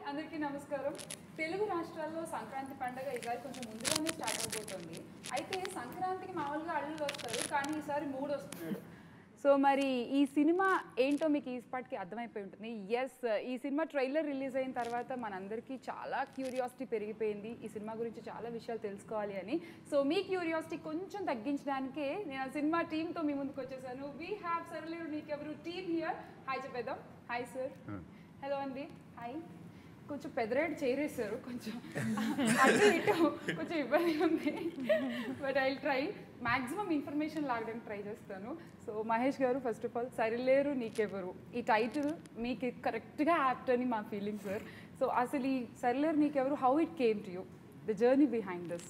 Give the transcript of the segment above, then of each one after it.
అందరికీ నమస్కారం తెలుగు రాష్ట్రాల్లో సంక్రాంతి పండగ ఈసారి కొంచెం ముందుగానే స్టార్ట్ అయిపోతుంది అయితే సంక్రాంతికి మామూలుగా అల్లుడు వస్తారు కానీ ఈసారి మూడు వస్తున్నాడు సో మరి ఈ సినిమా ఏంటో మీకు ఈ పాటికి అర్థమైపోయి ఉంటుంది ఎస్ ఈ సినిమా ట్రైలర్ రిలీజ్ అయిన తర్వాత మనందరికీ చాలా క్యూరియాసిటీ పెరిగిపోయింది ఈ సినిమా గురించి చాలా విషయాలు తెలుసుకోవాలి అని సో మీ క్యూరియాసిటీ కొంచెం తగ్గించడానికే నేను ఆ సినిమా టీంతో మీ ముందుకు వచ్చేసాను we have Sarileru Neekevvaru team here hi చెప్పేద్దాం హాయ్ సార్ హలో అండి హాయ్ కొంచెం పెదరేడు చేరేసారు కొంచెం అటు ఇటు కొంచెం ఇబ్బంది ఉంది but I try maximum information లాగడానికి ట్రై చేస్తాను so Mahesh garu first of all Sarileru నీకెవరు ఈ టైటిల్ మీకు కరెక్ట్గా యాప్ట్ అని మా ఫీలింగ్ సార్ సో అసలు ఈ Sarileru Neekevvaru how it came to you the journey behind this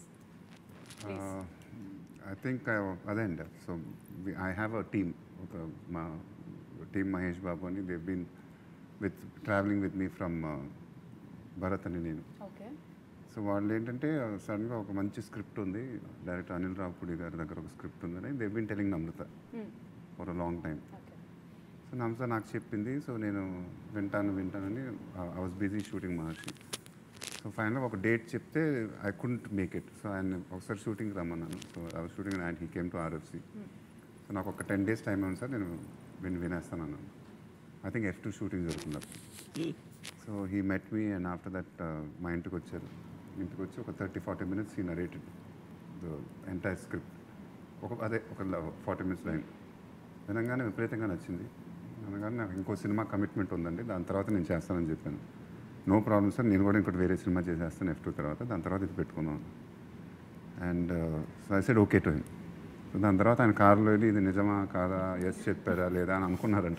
I think అదే అండి so I have a team ఒక మా టీమ్ మహేష్ బాబు అని they been with travelling with me from Bharat Ane Nenu okay so వాళ్ళు ఏంటంటే సడన్గా ఒక మంచి స్క్రిప్ట్ ఉంది డైరెక్టర్ అనిల్ రావుపూడి గారి దగ్గర ఒక స్క్రిప్ట్ ఉందని they been telling Namrata for a long time okay so Namrata నాకు చెప్పింది సో నేను వింటాను వింటానని I was busy shooting Maharshi so ఫైనల్గా ఒక డేట్ చెప్తే I couldn't make it so ఆయన ఒకసారి షూటింగ్ రమ్మన్నాను so I was shooting and he came to RFC so నాకు ఒక టెన్ డేస్ టైం ఉంది సార్ నేను విని వినేస్తాను అన్నాను I think F two shooting జరుగుతుంది అప్పుడు so he met me and after that మా ఇంటికి వచ్చారు ఇంటికి వచ్చి ఒక thirty forty minutes he narrated the entire script ఒక అదే ఒక ఫార్టీ మినిట్స్ లైన్ వినంగానే విపరీతంగా నచ్చింది అనగానే నాకు ఇంకో సినిమా కమిట్మెంట్ ఉందండి దాని తర్వాత నేను చేస్తానని చెప్పాను నో ప్రాబ్లం సార్ నేను కూడా ఇంకోటి వేరే సినిమా చేసేస్తాను ఎఫ్ టూ తర్వాత దాని తర్వాత ఇది పెట్టుకుందాం and so I said okay to him so దాని తర్వాత ఆయన కారులో వెళ్ళి ఇది నిజమా కాదా ఎస్ చెప్పారా లేదా అని అనుకున్నారంట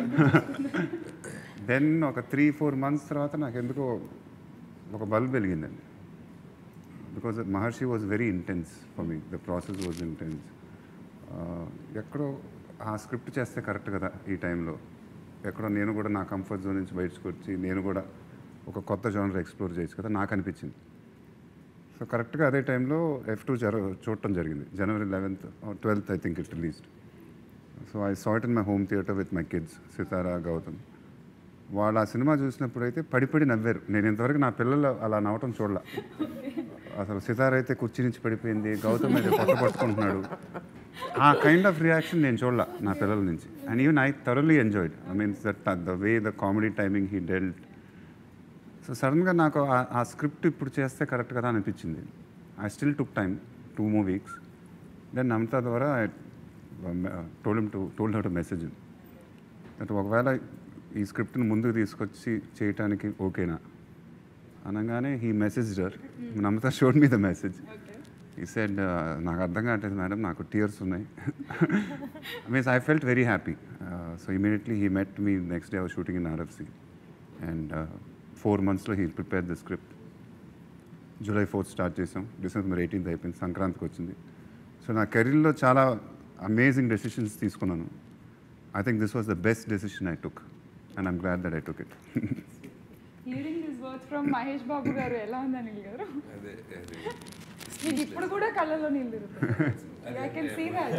దెన్ ఒక త్రీ ఫోర్ మంత్స్ తర్వాత నాకు ఎందుకో ఒక బల్బ్ వెలిగిందండి because Maharshi was very intense for me the process was intense ఎక్కడో ఆ స్క్రిప్ట్ చేస్తే కరెక్ట్ కదా ఈ టైంలో ఎక్కడో నేను కూడా నా కంఫర్ట్ జోన్ నుంచి బయటకు వచ్చి నేను కూడా ఒక కొత్త జోనర్ ఎక్స్ప్లోర్ చేయొచ్చు కదా నాకు అనిపించింది సో కరెక్ట్గా అదే టైంలో ఎఫ్ టూ జర చూడటం జరిగింది January eleventh twelfth I think it released so I sat in my home theatre with my kids Sitara Gautam వాళ్ళు ఆ సినిమా చూసినప్పుడు అయితే పడి పడి నవ్వారు నేను ఇంతవరకు నా పిల్లలు అలా నవ్వటం చూడాల అసలు సితార అయితే కుర్చీ నుంచి పడిపోయింది గౌతమ్ అయితే కొత్త పట్టుకుంటున్నాడు ఆ కైండ్ ఆఫ్ రియాక్షన్ నేను చూడాల నా పిల్లల నుంచి and even I thoroughly enjoyed I means that the way the comedy timing he dealt so సడన్గా నాకు ఆ- ఆ స్క్రిప్ట్ ఇప్పుడు చేస్తే కరెక్ట్ కదా అనిపించింది I still took time two more weeks then Namrata ద్వారా told to told how to message that ఒకవేళ ఈ స్క్రిప్ట్ని ముందుకు తీసుకొచ్చి చేయటానికి ఓకేనా అనగానే he message her Namrata showed me the message he said నాకు అర్థం కావట్లేదు మేడం నాకు టీయర్స్ ఉన్నాయి means I felt very happy so immediately he met me next day shooting in RFC and four మంత్స్లో he prepare the script July fourth start చేసాం December eighteenth అయిపోయింది సంక్రాంతికి వచ్చింది సో నా కెరీర్లో చాలా అమేజింగ్ డెసిషన్స్ తీసుకున్నాను I think this was the best decision I took and I'm glad that I took it hearing this words from Mahesh Babu garu ఎలా ఉంది అనిల్ గారు అదే అదే మీకు ఇప్పుడు కూడా కళ్ళలో నీళ్ళు తిరుగుతాయి I can see that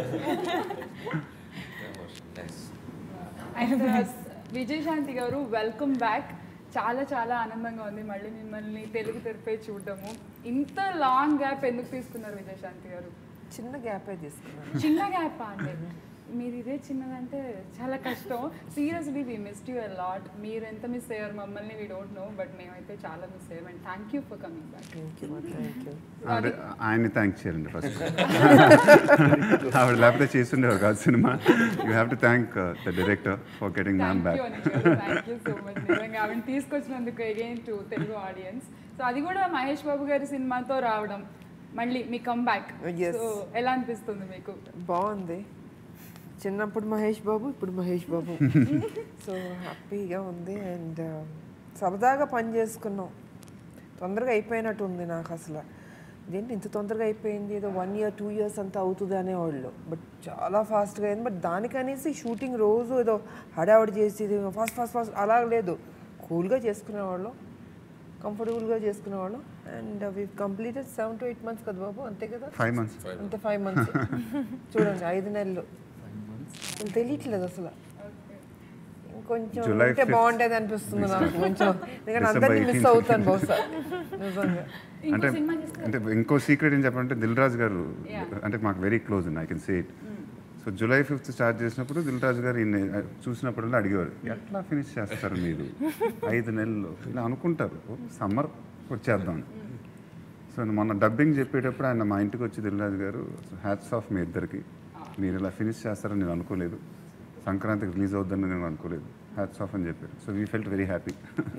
nice Vijayashanti garu welcome back చాలా చాలా ఆనందంగా ఉంది మళ్ళీ మిమ్మల్ని తెలుగు తెరపై చూడడము ఇంత లాంగ్ గ్యాప్ ఎందుకు తీసుకున్నారు విజయశాంతి గారు చిన్న గ్యాపే తీసుకున్నాను చిన్న గ్యాప్ అండి మీరు ఇదే చిన్నదంటే చాలా కష్టం seriously we missed you a lot మీరు ఎంత మిస్ అయ్యారు మమ్మల్ని వీ డోంట్ నో బట్ మేమైతే చాలా మిస్ అయ్యాం and thank you for coming back thank you thank you ఆవిడ ఆయన్ని థ్యాంక్ చేయాలండి ఫస్ట్ ఆవిడ లేకపోతే చేస్తుండేవారు కాదు సినిమా you have to thank the director for getting ma'am thank back you thank you so much నిజంగా ఆవిడ తీసుకొచ్చినందుకు again to Telugu audience so అది కూడా మహేష్ బాబు గారి సినిమాతో రావడం మళ్ళీ మీ కమ్ బ్యాక్ Yes. సో ఎలా అనిపిస్తుంది మీకు బాగుంది చిన్నప్పుడు మహేష్ బాబు ఇప్పుడు మహేష్ బాబు సో హ్యాపీగా ఉంది అండ్ సరదాగా పని చేసుకున్నాం తొందరగా అయిపోయినట్టు ఉంది నాకు అసలు ఇదేంటి ఇంత తొందరగా అయిపోయింది ఏదో వన్ ఇయర్ టూ ఇయర్స్ అంతా అవుతుంది అనేవాళ్ళు బట్ చాలా ఫాస్ట్గా అయింది బట్ దానికనేసి షూటింగ్ రోజు ఏదో హడావడి చేసి ఫాస్ట్ ఫాస్ట్ ఫాస్ట్ అలా లేదు కూల్గా చేసుకునేవాళ్ళం కంఫర్టబుల్గా చేసుకునేవాళ్ళం and we completed seven to eight months కదా బాబు అంతే కదా ఫైవ్ మంత్స్ అంతే ఫైవ్ మంత్స్ చూడండి ఐదు నెలలు అసలు తెలియట్లేదు అసలు కొంచెం July ఉంటే 5th. బాగుండేది అనిపిస్తుంది నాకు కొంచెం ఎందుకంటే December అందరినీ మిస్ 18th. అవుతాను బహుశా నిజంగా ఇంకో అంటే సినిమా చేస్తే అంటే ఇంకో సీక్రెట్ ఏం చెప్పాలంటే దిల్ రాజు గారు అంటే మాకు వెరీ క్లోజ్ అండి I can say it so July fifth start చేసినప్పుడు దిల్ రాజు గారు ఈయన చూసినప్పుడల్లా అడిగేవారు ఎట్లా ఫినిష్ చేస్తారు మీరు ఐదు నెలలు ఇలా అనుకుంటారు సమ్మర్ వచ్చేద్దాం సో మొన్న డబ్బింగ్ చెప్పేటప్పుడు ఆయన మా ఇంటికి వచ్చి దిల్ రాజు గారు హ్యాట్స్ ఆఫ్ మీ ఇద్దరికి మీరు ఇలా ఫినిష్ చేస్తారని నేను అనుకోలేదు సంక్రాంతికి రిలీజ్ అవుద్దని నేను అనుకోలేదు హ్యాట్స్ ఆఫ్ అని చెప్పారు so we felt very happy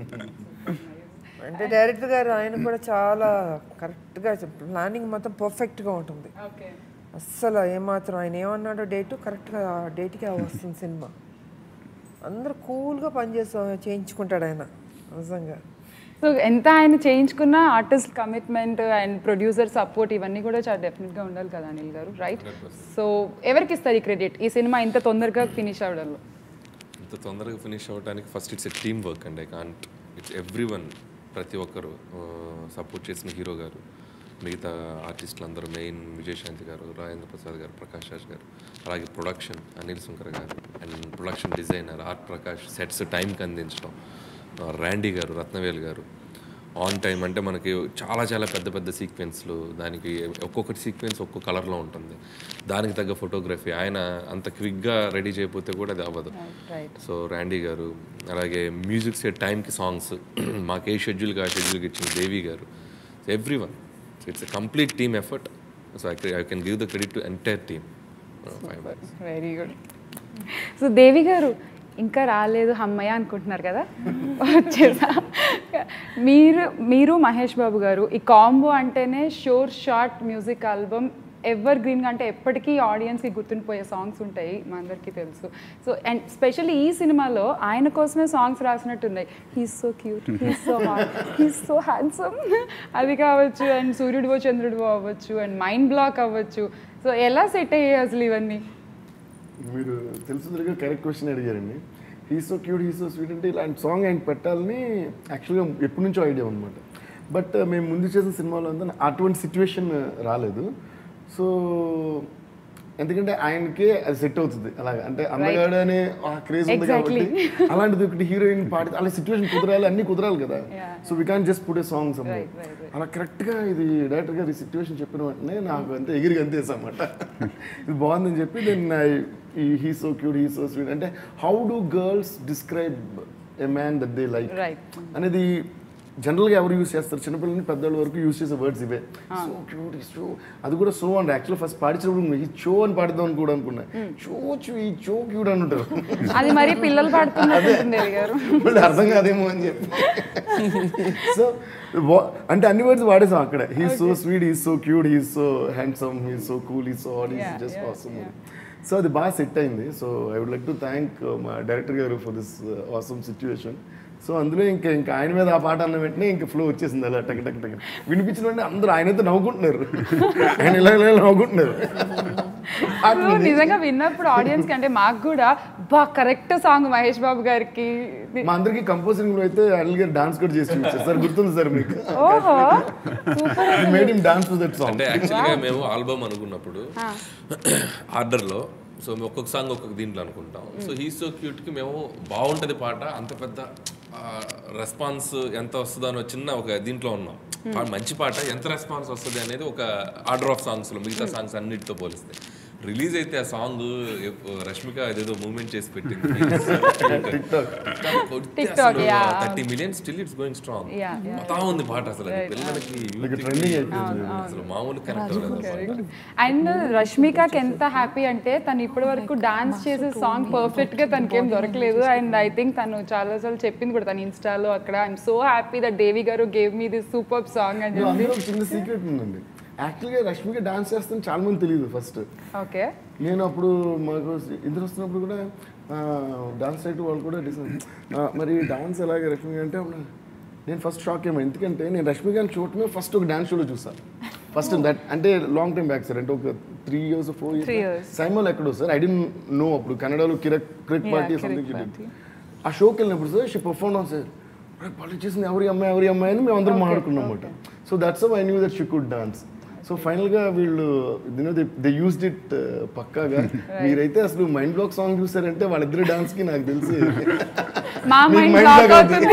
అంటే డైరెక్టర్ గారు ఆయన కూడా చాలా కరెక్ట్గా ప్లానింగ్ మొత్తం పర్ఫెక్ట్గా ఉంటుంది ఓకే అస్సలు ఏమాత్రం ఆయన ఏమన్నాడో డేటు కరెక్ట్గా ఆ డేట్కి వస్తుంది సినిమా అందరూ కూల్గా పనిచేసా చేయించుకుంటాడు ఆయన నిజంగా సో ఎంత ఆయన చేయించుకున్న artist commitment and producer support ఇవన్నీ కూడా చాలా డెఫినెట్గా ఉండాలి కదా అనిల్ గారు రైట్ సో ఎవరికి ఇస్తారు ఈ క్రెడిట్ ఈ సినిమా ఇంత తొందరగా ఫినిష్ అవడంలో ఇంత తొందరగా ఫినిష్ అవ్వడానికి first it's a team work అండి I can't it's everyone ప్రతి ఒక్కరు సపోర్ట్ చేసిన హీరో గారు మిగతా ఆర్టిస్టులు అందరూ మెయిన్ విజయశాంతి గారు రాజేంద్ర ప్రసాద్ గారు ప్రకాష్ రాజ్ గారు అలాగే production Anil Shankar garu and production designer art Prakash sets టైంకి అందించడం ర్యాండీ గారు రత్నవేల్ గారు ఆన్ టైం అంటే మనకి చాలా చాలా పెద్ద పెద్ద సీక్వెన్స్లు దానికి ఒక్కొక్కటి సీక్వెన్స్ ఒక్కో కలర్లో ఉంటుంది దానికి తగ్గ ఫోటోగ్రఫీ ఆయన అంత క్విక్గా రెడీ చేయకపోతే కూడా అది అవ్వదు రైట్ సో ర్యాండీ గారు అలాగే మ్యూజిక్ సెట్ టైంకి సాంగ్స్ మాకు ఏ షెడ్యూల్కి ఆ షెడ్యూల్కి ఇచ్చిన Devi garu everyone it's a complete team effort so I I can give the credit to entire team five very good so Devi garu ఇంకా రాలేదు అమ్మయ్య అనుకుంటున్నారు కదా వచ్చేసా మీరు మీరు మహేష్ బాబు గారు ఈ కాంబో అంటేనే sure shot music album ever గ్రీన్గా అంటే ఎప్పటికీ ఆడియన్స్కి గుర్తుండిపోయే సాంగ్స్ ఉంటాయి మా అందరికీ తెలుసు సో అండ్ స్పెషల్లీ ఈ సినిమాలో ఆయన కోసమే సాంగ్స్ రాసినట్టున్నాయి he's so cute he's so hot he's so handsome అది కావచ్చు అండ్ సూర్యుడివో చంద్రుడివో అవ్వచ్చు అండ్ మైండ్ బ్లాక్ అవ్వచ్చు సో ఎలా సెట్ అయ్యాయి అసలు ఇవన్నీ మీరు తెలుసుందిగా కరెక్ట్ క్వశ్చన్ అడిగారండి he so cute he so sweet అంటే ఇలాంటి సాంగ్ ఆయన పెట్టాలని యాక్చువల్గా ఎప్పటి నుంచో ఐడియా అనమాట బట్ మేము ముందు చేసిన సినిమాలో అంతా అటువంటి సిచ్యువేషన్ రాలేదు సో ఎందుకంటే ఆయనకే అది సెట్ అవుతుంది అలాగా అంటే అందగాడు అనే ఆ క్రేజ్ ఉంది కాబట్టి అలాంటిది ఒకటి హీరోయిన్ పాడి అలా సిచ్యువేషన్ కుదరాలి అన్ని కుదరాలి కదా so we can just put a songs అలా కరెక్ట్గా ఇది డైరెక్టర్ గారు ఈ సిచ్యువేషన్ చెప్పిన వెంటనే నాకు అంతే ఎగిరి అంతేసన్నమాట ఇది బాగుందని చెప్పి దెన్ ఈ he so cute he so sweet అంటే how do girls describe a man that they like right అనేది జనరల్గా ఎవరు యూస్ చేస్తారు చిన్నపిల్లలని పెద్దవాళ్ళ వరకు యూస్ చేసే వర్డ్స్ ఇవే సో క్యూట్ షో అది కూడా సో అండి యాక్చువల్ ఫస్ట్ పాడించినప్పుడు ఈ షో అని పాడుదాం అని కూడా అనుకున్నా షో చూ ఈ షో క్యూట్ అని ఉంటారు అది మరి పిల్లలు పాడుతున్నట్టుంది దేవి గారు మళ్ళీ అర్థం కాదేమో అని చెప్పి సో అంటే అన్ని వర్డ్స్ వాడేసాం అక్కడ he so sweet he so cute he so handsome he so cool he so all Yeah, is just yeah, awesome so అది బాగా సెట్ అయింది so I would like to thank మా director garu for this awesome situation so అందులో ఇంకా ఇంకా ఆయన మీద ఆ పాట అన్న వెంటనే ఇంకా ఫ్లో వచ్చేసింది అలా టక్ టక్ టక్ వినిపించిన వెంటనే అందరూ ఆయనతో నవ్వుకుంటున్నారు ఆయన ఇలా ఇలా ఇలా నవ్వుకుంటున్నారు సో నిజంగా విన్నప్పుడు ఆడియన్స్ కి అంటే మాకు కూడా బా కరెక్ట్ సాంగ్ మహేష్ బాబు గారికి మా అందరికి కంపోజింగ్ లో అయితే అనిల్ గారు డాన్స్ కూడా చేసి చూపించారు సార్ గుర్తుంది సార్ మీకు ఓహో super made him dance to that song అంటే యాక్చువల్గా మేము ఆల్బమ్ అనుకున్నప్పుడు ఆర్డర్లో సో మేము ఒక్కొక్క సాంగ్ ఒక్కొక్క దీంట్లో అనుకుంటాం సో హీ సో క్యూట్కి మేము బాగుంటుంది పాట అంత పెద్ద రెస్పాన్స్ ఎంత వస్తుందో అని చిన్న ఒక దీంట్లో ఉన్నాం పాట మంచి పాట ఎంత రెస్పాన్స్ వస్తుంది అనేది ఒక ఆర్డర్ ఆఫ్ సాంగ్స్లో మిగతా సాంగ్స్ అన్నిటితో పోలిస్తే రిలీజ్ అయితే ఆ సాంగ్ రష్మిక అదేదో మూమెంట్ చేసి TikTok, పెట్టింది yeah. Thirty million still it's going strong Yeah, yeah. మొత్తం ఉంది పాట అసలు అది పిల్లలకి youth కి ట్రెండింగ్ అయిపోయింది అసలు మామూలు కనెక్ట్ అవ్వలేదు అండ్ రష్మికకి ఎంత హ్యాపీ అంటే తను ఇప్పటి వరకు డాన్స్ చేసే సాంగ్ పర్ఫెక్ట్ గా తనకేం దొరకలేదు అండ్ ఐ థింక్ తను చాలా సార్లు చెప్పింది కూడా తన ఇన్స్టాలో అక్కడ I'm so happy that Devi garu gave me this super song అని చెప్పి అందులో ఒక చిన్న సీక్రెట్ ఉందండి యాక్చువల్గా రష్మిక డాన్స్ చేస్తాను చాలా మంది తెలియదు ఫస్ట్ ఓకే నేను అప్పుడు మాకు ఇద్దరు వస్తున్నప్పుడు కూడా డాన్స్ సైట్ వాళ్ళు కూడా డిసైడ్ మరి డాన్స్ ఎలాగే రష్మిక అంటే అప్పుడు నేను ఫస్ట్ షాక్ ఏమో ఎందుకంటే నేను రష్మికని చూడటమే ఫస్ట్ ఒక డాన్స్ షోలో చూసాను ఫస్ట్ దట్ అంటే లాంగ్ టైం బ్యాక్ సార్ అంటే ఒక three years four Three years years. SIIMA ఎక్కడో సార్ ఐ డి నో అప్పుడు కన్నడలో Kirik Kirik Yeah, Party Kirak something Party. ఆ షోకి వెళ్ళినప్పుడు sir she perform on sir వాళ్ళు చేసింది ఎవరి అమ్మాయి ఎవరి అమ్మాయి అని మేము అందరం మాట్లాడుకున్నాం అనమాట so that's I knew that she could dance so ఫైనల్గా వీళ్ళు దే యూస్డ్ ఇట్ పక్కాగా మీరైతే అసలు మైండ్ బ్లాక్ సాంగ్ చూసారంటే వాళ్ళిద్దరు డాన్స్కి నాకు తెలిసి మా మీకు మైండ్ mind బ్లాక్ block అవుతుంది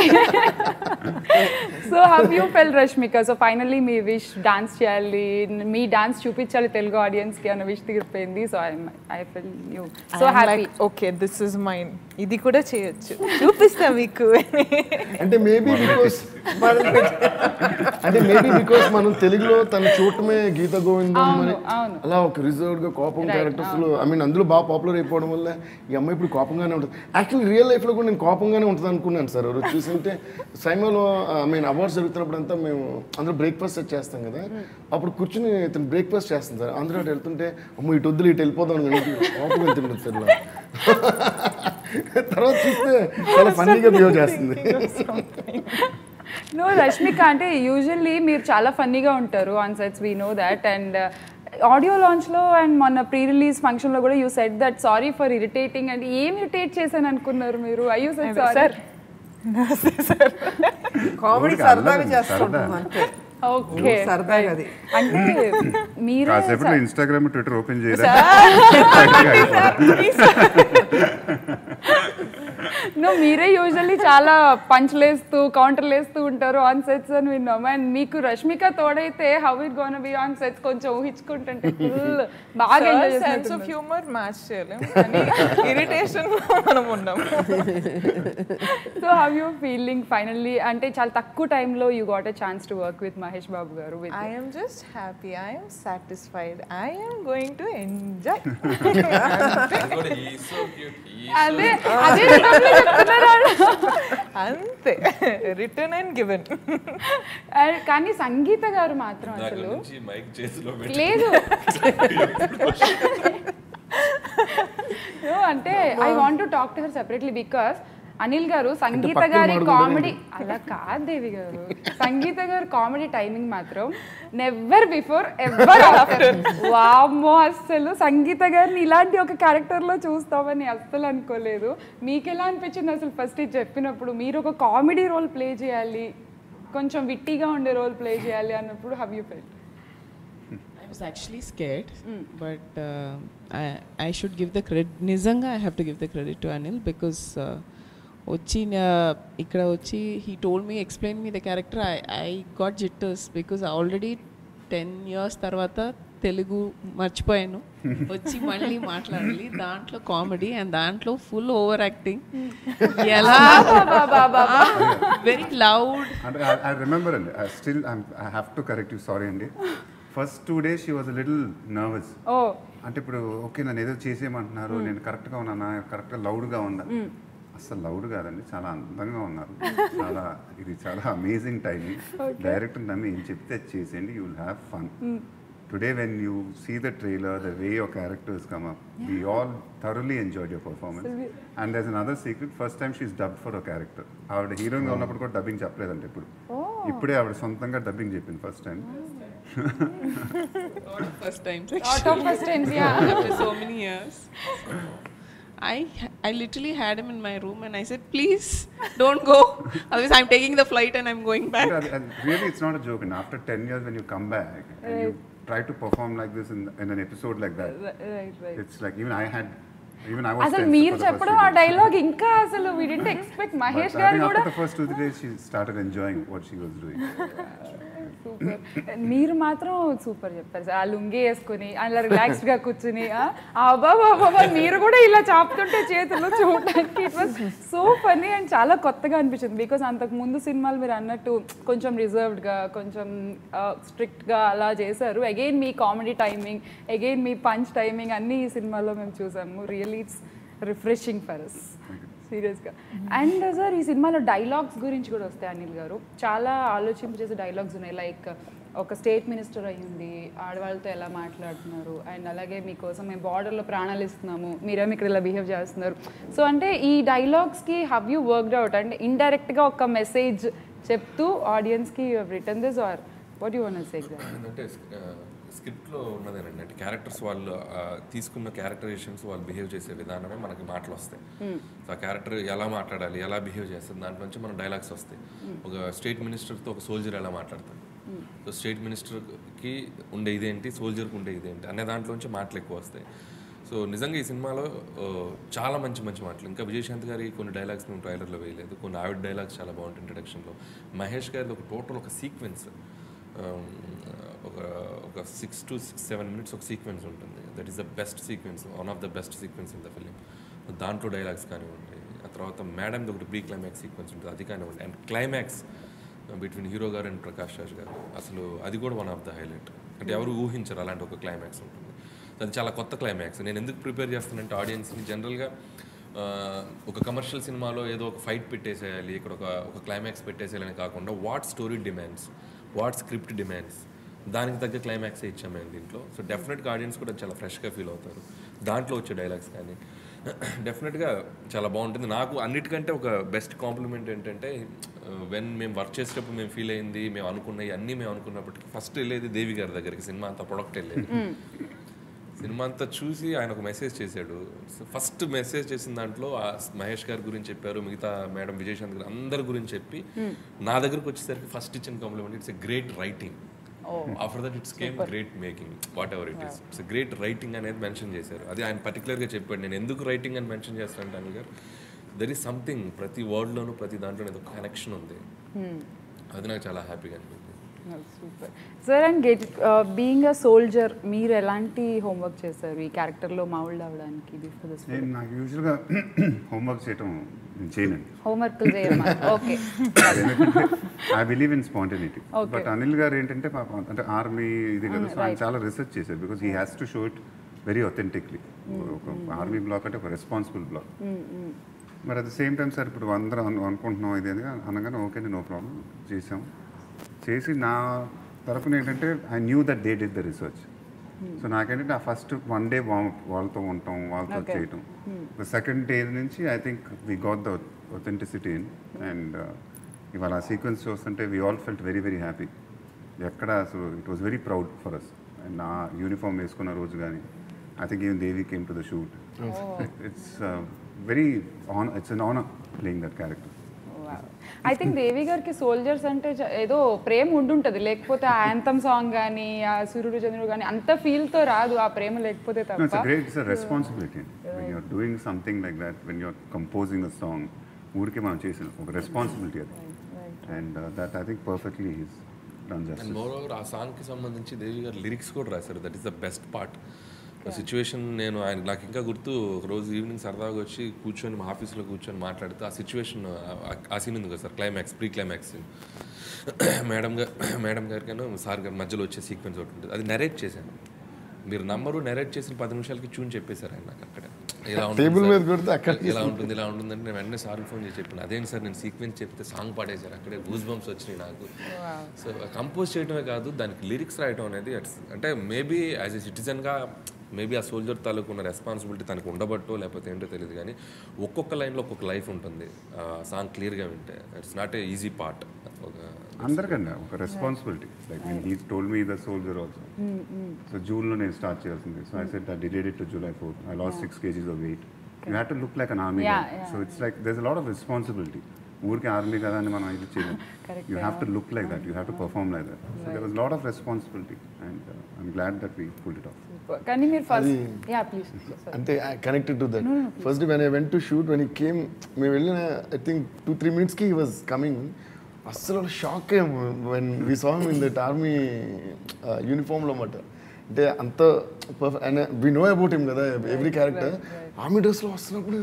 so have you fell Rashmika so finally మీ విష్ డాన్స్ చేయాలి మీ డాన్స్ చూపించాలి తెలుగు ఆడియన్స్ కి అన్న విష్ తీరిపోయింది so I I fell you so happy okay this is mine ఇది కూడా చేయొచ్చు చూపిస్తా మీకు అంటే మేబీ బికాస్ అంటే మేబీ బికాస్ మనం తెలుగులో తను చూడటమే గీత గోవిందం అవును, అని అవును. అలా ఒక రిజర్వ్డ్ గా కోపం Right, క్యారెక్టర్స్ లో ఐ మీన్ అందులో బాగా పాపులర్ అయిపోవడం వల్ల ఈ అమ్మాయి ఇప్పుడు కోపంగానే ఉంటుంది యాక్చువల్లీ రియల్ లైఫ్ లో కూడా నేను కోపంగానే ఉంటుంది అనుకున్నాను సార్ రోజు చూసింటే సైమాలో ఐ మీన్ అవార్డ్స్ జరుగుతున్నప్పుడు అంతా మేము అందరూ బ్రేక్ఫాస్ట్ చేస్తాం కదా అప్పుడు కూర్చుని ఇతను బ్రేక్ఫాస్ట్ చేస్తాం సార్ అందరూ అటు వెళ్తుంటే అమ్మ ఇటు వద్దులు ఇటు వెళ్ళిపోదాం అని కోపం వెళ్తుంటుంది సార్ ఇలా తర్వాత చూస్తే చాలా ఫన్నీగా బిహేవ్ చేస్తుంది నో రష్మిక అంటే యూజువల్లీ మీరు చాలా ఫన్నీగా ఉంటారు on sets we know that and audio లాంచ్లో అండ్ మొన్న ప్రీ రిలీజ్ ఫంక్షన్లో కూడా you said that sorry for irritating and ఏం ఇరిటేట్ చేశాను అనుకున్నారు మీరు I you said sorry comedy ఊరికే సరదాగా అల్లరి, చేస్తుంటాం సరదా. అంతే ఓకే సరదాగా అది అంటే మీరు కాసేపట్లో ఇన్స్టాగ్రామ్ ట్విట్టర్ ఓపెన్ చేయరా నో మీరే యూజువల్లీ చాలా పంచ్లేస్తూ కౌంటర్లు వేస్తూ ఉంటారు ఆన్ సెట్స్ అని విన్నాం అండ్ మీకు రష్మిక తోడైతే how it gonna be on sets కొంచెం ఊహించుకుంటుంటే ఫుల్ బాగా ఎంజాయ్ సెన్స్ చేసినట్టు ఆఫ్ హ్యూమర్ మ్యాచ్ చేయలేం కానీ ఇరిటేషన్ మనం ఉన్నాం so how you feeling finally అంటే చాలా తక్కువ టైంలో you got a chance to work with Mahesh Babu garu with I am just happy. I am satisfied. I am going to enjoy. అదే అదే rhythm లో చెప్తున్నారు వాళ్ళు. అంతే రిటర్న్ అండ్ గివెన్ And కానీ సంగీత గారు మాత్రం అసలు నుంచి మైక్ చేతిలో లేదు No, అంటే I want to talk to her separately because Anil garu Sangeetha పక్కన గారి మాట్లాడుకుంటారా కామెడీ అలా కాదు దేవి గారు సంగీత గారు కామెడీ టైమింగ్ మాత్రం నెవర్ బిఫోర్ ఎవర్ ఆఫ్టర్ వామ్మో అస్సలు సంగీత గారిని ఇలాంటి ఒక క్యారెక్టర్ లో చూస్తామని అస్సలు అనుకోలేదు మీకు ఎలా అనిపించింది అసలు ఫస్ట్ ఇది చెప్పినప్పుడు మీరు ఒక కామెడీ రోల్ ప్లే చేయాలి కొంచెం విట్టిగా ఉండే రోల్ ప్లే చేయాలి అన్నప్పుడు have you felt I was actually scared, but uh, I, I should give the credit. Nizanga, I have to give the credit to Anil because uh, వచ్చి నా- ఇక్కడ వచ్చి he told me explain me the character I I got jitters because already ten years తర్వాత తెలుగు మర్చిపోయాను వచ్చి మళ్ళీ మాట్లాడాలి దాంట్లో కామెడీ అండ్ దాంట్లో ఫుల్ ఓవర్ యాక్టింగ్ ఎలా వెరీ లౌడ్ అంటే ఐ రిమెంబర్ అండి I still I have to correct you sorry అండి first two days she was little nervous ఓ అంటే ఇప్పుడు ఓకే నన్ను ఏదో చేసేయమంటున్నారు నేను కరెక్ట్గా ఉన్నానా కరెక్ట్గా లౌడ్గా ఉందా అసలు లౌడ్ కాదండి చాలా అందంగా ఉన్నారు చాలా ఇది చాలా అమేజింగ్ టైమింగ్ డైరెక్టర్ నమ్మి ఏం చెప్తే అది చేసేయండి you will have fun today when you see the trailer the way your characters come up we all thoroughly enjoyed your performance and there's an other secret first time she's dub for a character ఆవిడ హీరోయిన్గా ఉన్నప్పుడు కూడా dubbing చెప్పలేదంటే ఇప్పుడు ఇప్పుడే ఆవిడ సొంతంగా dubbing చెప్పింది first time first time lot of first times yeah after so many years. I I literally had him in my room and I said, please don't go. Otherwise, I'm taking the flight and I'm going back. And, and really, it's not a joke. And after 10 years, when you come back and you try to perform like this in, in an episode like that, right right it's like even I had, even I was. అసలు tense మీరు for the first చెప్పడం two ఆ days. Dialogue ఇంకా అసలు we didn't expect But Mahesh I garu think కూడా after the first two three days, she started enjoying what she was doing. Super మీరు మాత్రం super చెప్తారు సార్ ఆ లుంగి వేసుకుని అలా రిలాక్స్డ్ గా కూర్చుని అబ్బా బాబా మీరు కూడా ఇలా చాపుతుంటే చేతులు చూడడానికి it was so funny and చాలా కొత్తగా అనిపించింది బికాస్ అంతకు ముందు సినిమాలు మీరు అన్నట్టు కొంచెం రిజర్వ్డ్ గా కొంచెం స్ట్రిక్ట్ గా అలా చేశారు అగైన్ మీ కామెడీ టైమింగ్ అగైన్ మీ పంచ్ టైమింగ్ అన్ని ఈ సినిమాలో మేము చూసాము really it's refreshing for us సీరియస్గా అండ్ సార్ ఈ సినిమాలో డైలాగ్స్ గురించి కూడా వస్తాయి అనిల్ గారు చాలా ఆలోచింపజేసే డైలాగ్స్ ఉన్నాయి లైక్ ఒక స్టేట్ మినిస్టర్ అయ్యింది ఆడవాళ్ళతో ఎలా మాట్లాడుతున్నారు అండ్ అలాగే మీకోసం మేము బార్డర్లో ప్రాణాలు ఇస్తున్నాము మీరేమో ఇక్కడ ఇలా బిహేవ్ చేస్తున్నారు సో అంటే ఈ డైలాగ్స్కి హవ్ యూ వర్క్డ్ అవుట్ అంటే ఇండైరెక్ట్గా ఒక మెసేజ్ చెప్తూ ఆడియన్స్కి return this or what you want say exact అంటే స్క్రిప్ట్లో ఉన్నదేనండి అంటే క్యారెక్టర్స్ వాళ్ళు ఆ, తీసుకున్న క్యారెక్టరైజేషన్స్ వాళ్ళు బిహేవ్ చేసే విధానమే మనకి మాటలు వస్తాయి సో ఆ క్యారెక్టర్ ఎలా మాట్లాడాలి ఎలా బిహేవ్ చేస్తుంది దాంట్లో నుంచి మన డైలాగ్స్ వస్తాయి ఒక స్టేట్ మినిస్టర్తో ఒక సోల్జర్ ఎలా మాట్లాడతాడు సో స్టేట్ మినిస్టర్కి ఉండే ఇదేంటి సోల్జర్కి ఉండే ఇదేంటి అనే దాంట్లోంచి మాటలు ఎక్కువ వస్తాయి సో నిజంగా ఈ సినిమాలో ఆ, చాలా మంచి మంచి మాటలు ఇంకా విజయశాంతి గారి కొన్ని డైలాగ్స్ మేము ట్రైలర్లో వేయలేదు కొన్ని ఆవిడ డైలాగ్స్ చాలా బాగుంటాయి ఇంట్రడక్షన్లో మహేష్ గారిది ఒక టోటల్ ఒక సీక్వెన్స్ ఒక ఒక six to six seven minutes ఒక సీక్వెన్స్ ఉంటుంది that is the best sequence one of the best sequence in the film దాంట్లో డైలాగ్స్ కానివ్వండి ఆ తర్వాత మేడంది ఒకటి ప్రీ క్లైమాక్స్ సీక్వెన్స్ ఉంటుంది అది కానివ్వండి and climax between hero garu and Prakash Raj garu అసలు అది కూడా వన్ ఆఫ్ ద హైలైట్ అంటే ఎవరు ఊహించరు అలాంటి ఒక క్లైమాక్స్ ఉంటుంది అది చాలా కొత్త క్లైమాక్స్ నేను ఎందుకు ప్రిపేర్ చేస్తానంటే ఆడియన్స్ని జనరల్గా ఆ, ఒక కమర్షియల్ సినిమాలో ఏదో ఒక ఫైట్ పెట్టేసేయాలి ఇక్కడ ఒక ఒక క్లైమాక్స్ పెట్టేసేయాలని కాకుండా what story demands what script demands దానికి తగ్గ క్లైమాక్స్ ఇచ్చాము మేము దీంట్లో సో డెఫినెట్గా ఆడియన్స్ కూడా చాలా ఫ్రెష్గా ఫీల్ అవుతారు దాంట్లో వచ్చే డైలాగ్స్ కానీ డెఫినెట్గా చాలా బాగుంటుంది నాకు అన్నిటికంటే ఒక బెస్ట్ కాంప్లిమెంట్ ఏంటంటే వెన్ మేము వర్క్ చేసేటప్పుడు మేము ఫీల్ అయింది మేము అనుకున్నవి అన్నీ మేము అనుకున్నప్పటికీ ఫస్ట్ వెళ్ళేది దేవి గారి దగ్గరికి సినిమా అంతా ప్రొడక్ట్ వెళ్ళేది సినిమా అంతా చూసి ఆయన ఒక మెసేజ్ చేశాడు సో ఫస్ట్ మెసేజ్ చేసిన దాంట్లో ఆ మహేష్ గారి గురించి చెప్పారు మిగతా మేడం విజయశాంత్ గారు అందరి గురించి చెప్పి నా దగ్గరకు వచ్చేసరికి ఫస్ట్ ఇచ్చిన compliment it's a great writing after that it's came great making whatever it is it's great writing అనేది మెన్షన్ చేశారు అది ఆయన పర్టికులర్గా చెప్పాడు నేను ఎందుకు రైటింగ్ అని మెన్షన్ చేస్తానంటే అనిల్ గారు దెర్ ఈస్ సంథింగ్ ప్రతి వర్డ్లోనూ ప్రతి దాంట్లో ఏదో కనెక్షన్ ఉంది అది నాకు చాలా హ్యాపీగా అనిపించింది super sir and get being a soldier మీరు ఎలాంటి హోంవర్క్ చేశారు ఈ క్యారెక్టర్లో మౌల్డ్ అవ్వడానికి బిఫోర్ దిస్ నేను నాకు యూజువల్గా హోంవర్క్ చేయటం నేను చేయనండి హోంవర్క్లు చేయమా okay I believe in spontaneity but Anil garu ఏంటంటే పాపం అంటే ఆర్మీ ఇది కదా సో ఆయన చాలా రీసెర్చ్ చేశారు because he has to show it very authentically ఒక ఆర్మీ బ్లాక్ అంటే ఒక రెస్పాన్సిబుల్ బ్లాక్ మరి at the same time sir ఇప్పుడు అందరం అను- అనుకుంటున్నాం ఇది అని అనగానే ఓకే నో ప్రాబ్లం చేసాం చేసి నా తరపున ఏంటంటే I knew that they did the research so నాకేంటంటే ఆ ఫస్ట్ వన్ డే వాళ్ళతో ఉంటాం వాళ్ళతో చేయటం ద సెకండ్ డే నుంచి I think we got the authenticity in and ఇవాళ ఆ సీక్వెన్స్ చూస్తుంటే we all felt very very happy ఎక్కడ అసలు it was very proud for us and నా యూనిఫామ్ వేసుకున్న రోజు కానీ I think even Devi came to the shoot it's very on it's an honour playing that character I think Devi గారికి soldiers అంటే చ- ఏదో ప్రేమ ఉండుంటది లేకపోతే ఆ యాంతం సాంగ్ కానీ ఆ సూర్యుడు చంద్రుడు కానీ అంత feel తో రాదు ఆ ప్రేమ లేకపోతే No, it's తప్ప a great, it's a responsibility. When you're doing something like that, when you're composing a song, ఊరికే మనం చేసిన ఒక రెస్పాన్సిబిలిటీ అది and that I think perfectly is done and justice moreover ఆ సాంగ్కి సంబంధించి దేవి గారు లిరిక్స్ కూడా రాశారు that is the best part situation నేను ఆయన నాకు ఇంకా గుర్తు ఒక రోజు ఈవినింగ్ సరదాగా వచ్చి కూర్చొని మా ఆఫీస్లో కూర్చొని మాట్లాడితే ఆ సిచ్యువేషన్ ఆ సీన్ ఉంది కదా sir climax pre climax scene madam garu madam గారికైనా సార్ గారి మధ్యలో వచ్చే సీక్వెన్స్ ఒకటి ఉంటుంది అది నెరేట్ చేశాను మీరు నంబరు నెరేట్ చేసిన పది నిమిషాలకి చూని చెప్పేశారు ఆయన నాకు అక్కడ ఇలా ఉంటుంది Table సార్. మీద కొడితే అక్కడ ఇలా ఉంటుంది ఇలా ఉంటుంది అంటే నేను వెంటనే సార్ ఫోన్ చేసి చెప్పాను అదేంటి సార్ నేను సీక్వెన్స్ చెప్తే సాంగ్ పాడేశారు అక్కడే గూస్ బంప్స్ వచ్చినాయి నాకు సో కంపోజ్ చేయడమే కాదు దానికి లిరిక్స్ రాయడం అనేది it's- అంటే మేబీ యాజ్ ఎ సిటిజన్గా మేబీ ఆ సోల్జర్ తాలూకు ఉన్న రెస్పాన్సిబిలిటీ తనకు ఉండబట్టో లేకపోతే ఏంటో తెలియదు కానీ ఒక్కొక్క లైన్లో ఒక్కొక్క లైఫ్ ఉంటుంది సాంగ్ క్లియర్గా వింటే it's not a easy part ఒక అందరికన్నా ఒక responsibility like he told me the soldier also so జూన్లో నేను స్టార్ట్ చేయాల్సింది so I set dated it to July fourth I lost six kgs of weight you have to look like an army Yeah, yeah. So it's like this lot of responsibility ఊరికి army కదా అని మనం ఇది చేయలేం you have to look like that you have to perform like that so there was lot of responsibility and I'm glad that we pull it off కానీ మీరు first yeah please అంటే connected to that first when I went to shoot when he came మేము వెళ్ళిన I think two three మినిట్స్కి he was coming అస్సలు shock అయ్యాము when we song in that army యూనిఫామ్లో అన్నమాట అంటే అంత perfect and we know about him కదా ఎవ్రీ క్యారెక్టర్ ఆర్మీ డ్రెస్లో వస్తున్నప్పుడు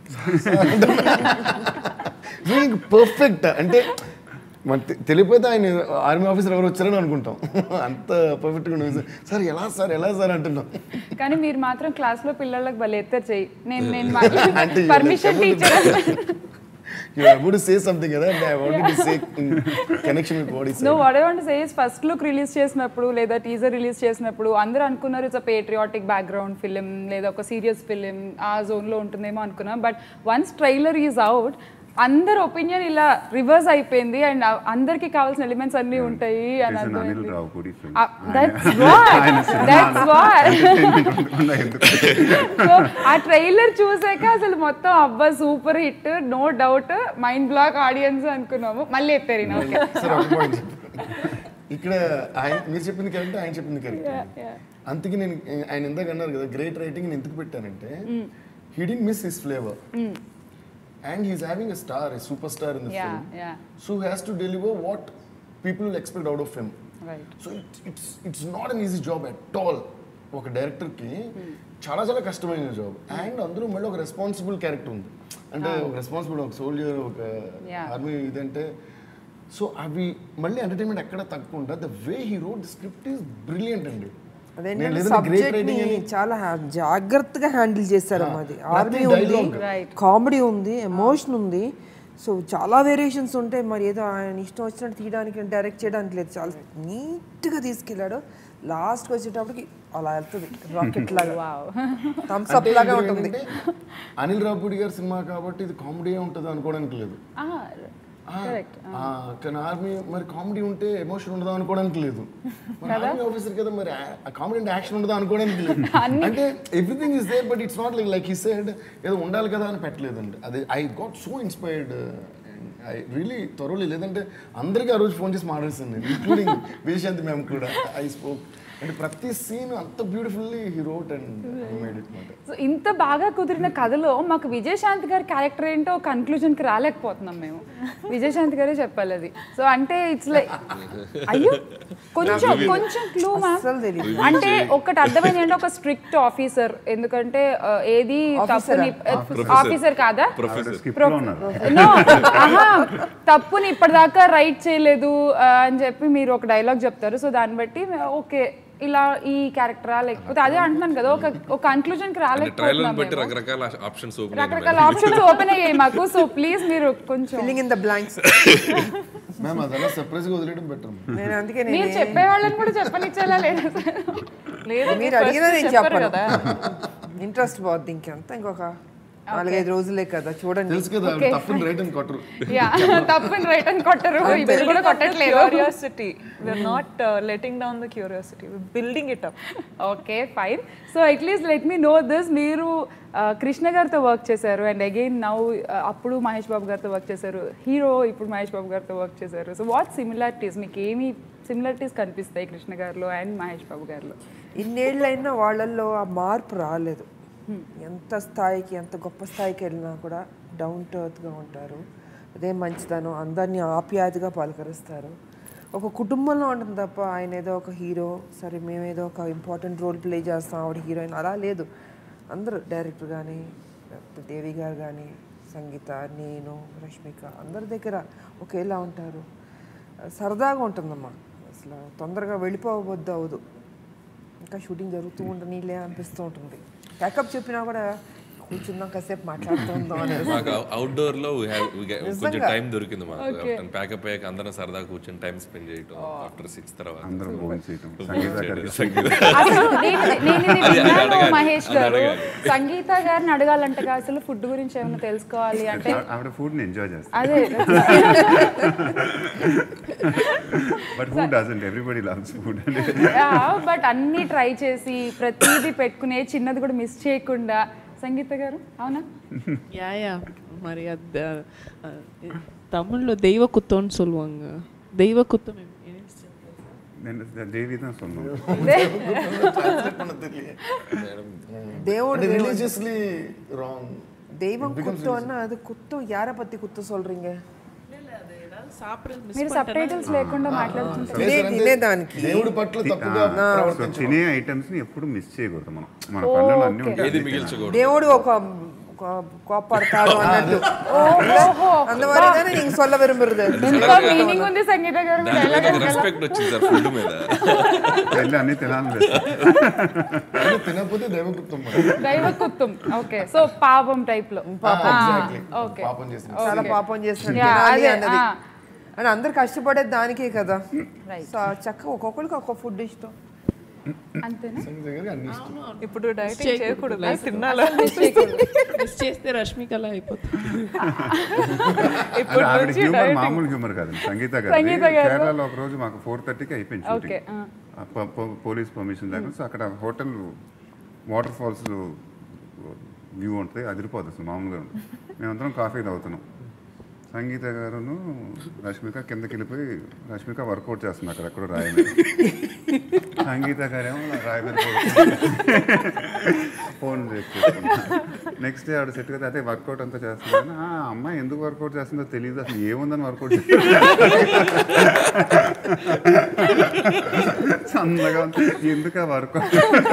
పర్ఫెక్ట్ అంటే మన తె- తెలియకపోతే ఆయన ఆర్మీ ఆఫీసర్ ఎవరు వచ్చారని అనుకుంటాం అంత పర్ఫెక్ట్గా ఉంది సార్ ఎలా సార్ ఎలా సార్ అంటున్నాం కానీ మీరు మాత్రం క్లాస్ లో పిల్లలకు భలే ఎత్తారు చెయ్యి నేను నేను అంటే you permission like teacher you about to say something కదా అంటే I wanted to say in connection with body నువ్వు what want says first look release చేసినప్పుడు లేదా టీజర్ రిలీజ్ చేసినప్పుడు అందరూ అనుకున్నారు it's a patriotic background film లేదా ఒక సీరియస్ ఫిలిం ఆ zone లో ఉంటుందేమో అనుకున్నాం but once trailer is out అందరు ఒపీనియన్ ఇలా రివర్స్ అయిపోయింది అండ్ అందరికి కావాల్సిన ఎలిమెంట్స్ అన్నీ ఉంటాయి అని He's an Anil అర్థమైంది Ravpudi film. Uh, that's what. That's what. ఉండకుండా ఎందుకు సో ఆ ట్రైలర్ చూసాక అసలు మొత్తం అబ్బా super hit no doubt mind block audience అనుకున్నాము మళ్ళీ ఎత్తారు ఈయన. ఓకే సార్ ఒక పాయింట్ ఇక్కడ ఆయన మీరు చెప్పింది కరెక్ట్ ఆయన చెప్పింది కరెక్ట్ అందుకే నేను ఆయన ఇందాక అన్నారు కదా గ్రేట్ రైటింగ్ ఎందుకు పెట్టానంటే he did miss his flavour and he's having a star a super star in the yeah film yeah so has to deliver what people will expect out of him right so it's it's it's not an easy job at all ఒక డైరెక్టర్కి చాలా చాలా కష్టమైన job and అందులో మళ్ళీ ఒక responsible character ఉంది అంటే ఒక రెస్పాన్సిబుల్ ఒక సోల్జర్ ఒక Yeah. ఆర్మీ ఇదంటే సో అవి మళ్ళీ ఎంటర్టైన్మెంట్ ఎక్కడ తగ్గకుండా the way he wrote the script is brilliant అండి నేను అదేంటంటే లేదంటే great సబ్జెక్ట్ ని writing అని చాలా హ్యా- జాగ్రత్తగా హ్యాండిల్ చేశారు అది ఆర్మీ ప్రతి ఉంది dialogue. Right. కామెడీ ఉంది ఎమోషన్ ఉంది సో చాలా వేరియేషన్స్ ఉంటాయి మరి ఏదో ఆయన ఇష్టం వచ్చినట్టు తీయడానికి డైరెక్ట్ చేయడానికి లేదు చాలా నీట్గా తీసుకెళ్ళాడు లాస్ట్కి వచ్చేటప్పటికి అలా వెళ్తుంది రాకెట్ లాగా వావ్ థమ్స్ అంటే అప్ లాగా ఇందులో ఉంటుంది ఏంటంటే, అనిల్ రాపూడి గారి సినిమా కాబట్టి ఇది కామెడీ ఉంటుంది అనుకోవడానికి లేదు కరెక్ట్ కానీ ఆర్మీ మరి కామెడీ ఉంటే ఎమోషన్ ఉండదా అనుకోవడానికి లేదు మరి ఆర్మీ ఆఫీసర్ కదా మరి కామెడీ అంటే యాక్షన్ ఉండదా అనుకోవడానికి లేదు అంటే everything is there but it's not like like ఈ సైడ్ ఏదో ఉండాలి కదా అని పెట్టలేదండి అది I got so inspired I really truly లేదంటే అందరికీ ఆ రోజు ఫోన్ చేసి మాట్లాడేసాను నేను ఇంక్లూడింగ్ విజయశాంతి మ్యామ్ కూడా ఐ స్పోక్ అంటే ప్రతి సీన్ అంత beautifully he wrote and made it మాట సో ఇంత బాగా కుదిరిన కథలో మాకు విజయశాంతి గారి క్యారెక్టర్ ఏంటో కన్క్లూజన్కి రాలేకపోతున్నాం మేము విజయశాంతి గారే చెప్పాలి అది సో అంటే ఇట్స్ లైక్ అయ్యో కొంచెం కొంచెం క్లూ అస్సలు తెలీదు. అంటే ఒకటి అర్థమైంది అంటే ఒక స్ట్రిక్ట్ ఆఫీసర్ ఎందుకంటే ఆ, ఏది తప్పుని ఆఫీసర్ కాదా ప్రొఫెసర్ స్కిప్లో ఉన్నారు No, ఆహా, తప్పుని ఇప్పటిదాకా రైట్ చేయలేదు ఆ, అని చెప్పి మీరు ఒక డైలాగ్ చెప్తారు సో దాన్ని బట్టి ఓకే ఇలా ఈ క్యారెక్టరా లేకపోతే అదే అంటున్నాను కదా ఒక ఒక కన్క్లూజన్ కి అంటే ట్రైలర్ రాలేకపోతున్నాం బట్టి మేము. రకరకాల ఆప్షన్స్ ఓపెన్ రకరకాల ఆప్షన్స్ ఓపెన్ అయ్యాయి మాకు సో ప్లీజ్ మీరు కొంచెం filling in the blanks ma'am అదలా సర్ప్రైజ్గా వదిలేయడం బెటర్ నేను అందుకే మీరు నేను చెప్పే వాళ్ళని కూడా చెప్పనిచ్చేలా లేదు లేదు మీరు అడిగినా నేను చెప్పారు చెప్పను కదా ఇంట్రెస్ట్ పోద్ది ఇంకెంత ఇంకొక నాలుగైదు రోజులే కదా చూడండి తెలుసు కదా ఆవిడ తప్పని రైట్ అని కొట్టరు యా తప్పని రైట్ అని కొట్టరు ఇప్పుడు కూడా కొట్టట్లేదు curiosity we're not uh, letting down the curiosity we're building it up okay fine so at least let me know this మీరు ఆ, కృష్ణ గారితో వర్క్ చేశారు అండ్ అగైన్ నౌ అప్పుడు మహేష్ బాబు గారితో వర్క్ చేశారు హీరో ఇప్పుడు మహేష్ బాబు గారితో వర్క్ చేశారు సో వాట్ సిమిలారిటీస్ మీకు ఏమి సిమిలారిటీస్ కనిపిస్తాయి కృష్ణ గారిలో అండ్ మహేష్ బాబు గారిలో ఇన్నేళ్ళైనా వాళ్ళల్లో ఆ మార్పు రాలేదు ఎంత స్థాయికి ఎంత గొప్ప స్థాయికి వెళ్ళినా కూడా డౌన్ టు ఎర్త్గా ఉంటారు అదే మంచిదనం అందరినీ ఆప్యాయతగా పలకరిస్తారు ఒక కుటుంబంలో ఉంటుంది తప్ప ఆయన ఏదో ఒక హీరో సరే మేమేదో ఒక ఇంపార్టెంట్ రోల్ ప్లే చేస్తాం ఆవిడ హీరోయిన్ అలా లేదు అందరూ డైరెక్టర్ కానీ లేకపోతే దేవి గారు కానీ సంగీత నేను రష్మిక అందరి దగ్గర ఒకేలా ఉంటారు సరదాగా ఉంటుందమ్మా అసలు తొందరగా వెళ్ళిపోవద్దు అవదు ఇంకా షూటింగ్ జరుగుతూ ఉండనీలే అనిపిస్తూ ఉంటుంది ప్యాకప్ చెప్పినా కూడా కూర్చుందాం కాసేపు మాట్లాడుతూ ఉందాం అని మాకు అవుట్డోర్ లో we have- we get- కొంచెం నిజంగా. టైం దొరికింది మాకు ప్యాకప్ అయ్యాక అందరం సరదాగా కూర్చొని టైం స్పెండ్ చేయటం ఆఫ్టర్ సిక్స్ తర్వాత అందరూ ఫోన్ చేయటం సంగీత గారికి సంగీత అసలు నేను నేను ఇది అది విన్నాను అడగాలి, మహేష్ అది గారు అడగాలి. సంగీత గారిని అడగాలంటగా అసలు ఫుడ్ గురించి ఏమైనా తెలుసుకోవాలి అంటే ఆవిడ ఫుడ్ని ఎంజాయ్ చేస్తారు అదే but who doesn't everybody loves food అంటే బట్ అన్ని ట్రై చేసి ప్రతిదీ పెట్టుకునే చిన్నది కూడా మిస్ చేయకుండా సంగీత గారు అవునా యా యా మరి அது தமிழ்ல தெய்வ குத்தம்னு சொல்லுவாங்க தெய்வ குத்தம் నేను దేవి தான் சொன்னோம் దేవుడు అంటే రిలీజియస్లీ రాంగ్ தெய்வம் குத்தம் அண்ணா அது குத்தம் யாரை பத்தி குத்தம் சொல்றீங்க சாப்பிட்றது మీరు సబ్ టైటిల్స్ లేకుండా మాట్లాడుతుంటారు తినే తినేదానికి దేవుడి పట్ల తప్పుగా సో ప్రవర్తించడం తినే ఐటమ్స్ ని ఎప్పుడు మిస్ చేయకూడదు మనం మన పనులు అన్ని ఏది ఉంటాయి మిగిల్చకూడదు దేవుడు ఒక கோ- கோப்பறத்தாரோ అన్నట్టు అందువల్లనే நீங்க சொல்ல விரும்புறது ఎంతో మీనింగ్ ఉంది సంగీత గారు దాని మీద ఒక రెస్పెక్ట్ వచ్చింది సార్ ఫుడ్ మీద వెళ్ళి అన్ని తినాలని లేదు కానీ తినకపోతే దైవకృతం దైవ కుత్తం ఓకే సో పాపం టైప్ లో ఎగ్జాక్ట్లీ ఓకే పాపం చేసిన చాలా పాపం చేస్తున్నట్టు Yeah, తినాలి అదే, అన్నది ఆ. అని అందరు కష్టపడేది దానికే కదా సో చక్కగా ఒక్కొక్కరికి ఒక్కొక్క ఫుడ్ ఇష్టం అంతేనా సంగీత గారికి అన్ని ఇష్టం ఇప్పుడు డైటింగ్ చేయకూడదు తినాలి మిస్ చేస్తే రష్మికలా అయిపోతుంది ఇప్పుడు ఆవిడ నుంచి హ్యూమర్ మామూలు హ్యూమర్ కాదు సంగీత గారు సంగీత గారు. కేరళలో ఒక రోజు మాకు ఫోర్ థర్టీకి అయిపోయింది ఓకే షూటింగ్ పోలీస్ పర్మిషన్ లేకుండా సో అక్కడ హోటల్ వాటర్ ఫాల్స్ వ్యూ ఉంటుంది అదిరిపోదు అసలు మామూలుగా ఉంటుంది మేమందరం కాఫీ తాగుతున్నాం సంగీత గారును రష్మిక కిందకి వెళ్ళిపోయి రష్మిక వర్కౌట్ చేస్తుంది అక్కడ ఎక్కడో రాయి మీద సంగీత గారేమో రాయి మీద ఫోన్ నెక్స్ట్ డే ఆవిడ సెట్ కదా అదే వర్కౌట్ అంతా చేస్తున్నాను ఆ అమ్మాయి ఎందుకు వర్కౌట్ చేస్తుందో తెలియదు అసలు ఏముందని వర్కౌట్ చేస్తుంది చందగా ఉంది. ఎందుకు ఆ వర్కౌట్